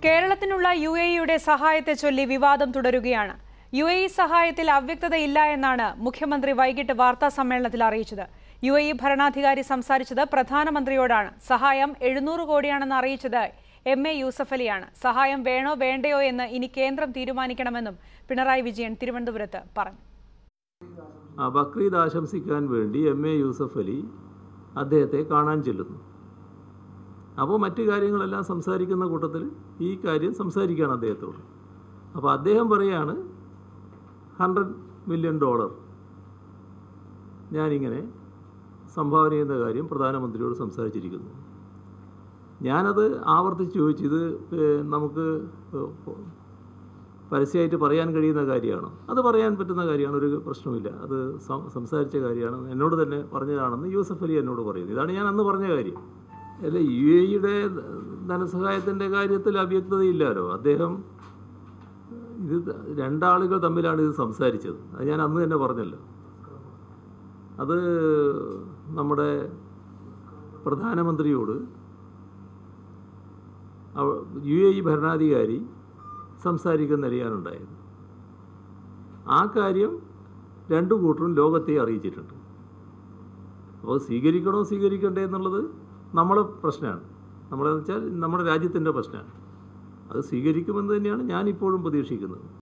കേരളത്തിനുള്ള U A ഇയുടെ സഹായത്തെ ചൊല്ലി വിവാദം തുടരുകയാണ് യു എ ഇ സഹായത്തിൽ അവ്യക്തതയില്ല എന്നാണ് മുഖ്യമന്ത്രി വൈകിട്ട് വാർത്താ സമ്മേളനത്തിൽ അറിയിച്ചത് യു എ ഇ ഭരണാധികാരി സംസാരിച്ചത് പ്രധാനമന്ത്രിയോടാണ് സഹായം എഴുന്നൂറ് കോടിയാണെന്ന് അറിയിച്ചത് എം എ യൂസഫ് അലിയാണ് സഹായം വേണോ വേണ്ടയോ എന്ന് ഇനി കേന്ദ്രം തീരുമാനിക്കണമെന്നും പിണറായി വിജയൻ തിരുവനന്തപുരത്ത് പറഞ്ഞു ആ ബക്രീദ് ആശംസിക്കാൻ വേണ്ടി എം എ യൂസഫ് അലി അദ്ദേഹത്തെ കാണാൻ ചെല്ലുന്നു അപ്പോൾ മറ്റു കാര്യങ്ങളെല്ലാം സംസാരിക്കുന്ന കൂട്ടത്തിൽ ഈ കാര്യം സംസാരിക്കുകയാണ് അദ്ദേഹത്തോട് അപ്പോൾ അദ്ദേഹം പറയാണ് ഹൺഡ്രഡ് മില്യൺ ഡോളർ ഞാനിങ്ങനെ സംഭാവന ചെയ്യുന്ന കാര്യം പ്രധാനമന്ത്രിയോട് സംസാരിച്ചിരിക്കുന്നു ഞാനത് ആവർത്തിച്ച് ചോദിച്ചു ഇത് ഏഹ്, നമുക്ക് ഏഹ്, പരസ്യമായിട്ട് പറയാൻ കഴിയുന്ന കാര്യമാണ് അത് പറയാൻ പറ്റുന്ന കാര്യമാണ് ഒരു പ്രശ്നമില്ല അത് സം- സംസാരിച്ച കാര്യമാണ് എന്നോട് തന്നെ പറഞ്ഞതാണെന്ന് യൂസഫ് അലി എന്നോട് പറയുന്നു ഇതാണ് ഞാൻ അന്ന് പറഞ്ഞ കാര്യം അല്ല യു എ ഇയുടെ ധനസഹായത്തിൻ്റെ കാര്യത്തിൽ അവ്യക്തതയില്ലല്ലോ അദ്ദേഹം ഇത് രണ്ടാളുകൾ തമ്മിലാണ് ഇത് സംസാരിച്ചത് അത് ഞാൻ അന്ന് തന്നെ പറഞ്ഞല്ലോ അത് നമ്മുടെ പ്രധാനമന്ത്രിയോട് അവ- യു എ ഇ ഭരണാധികാരി സംസാരിക്കുന്ന നിലയാണുണ്ടായത് ആ കാര്യം രണ്ടു കൂട്ടരും ലോകത്തെ അറിയിച്ചിട്ടുണ്ട് അപ്പോൾ സ്വീകരിക്കണോ സ്വീകരിക്കണ്ടേ എന്നുള്ളത് നമ്മളെ പ്രശ്നമാണ് നമ്മളെന്ന് വെച്ചാൽ നമ്മുടെ രാജ്യത്തിൻ്റെ പ്രശ്നമാണ് അത് സ്വീകരിക്കുമെന്ന് തന്നെയാണ് ഞാനിപ്പോഴും പ്രതീക്ഷിക്കുന്നത്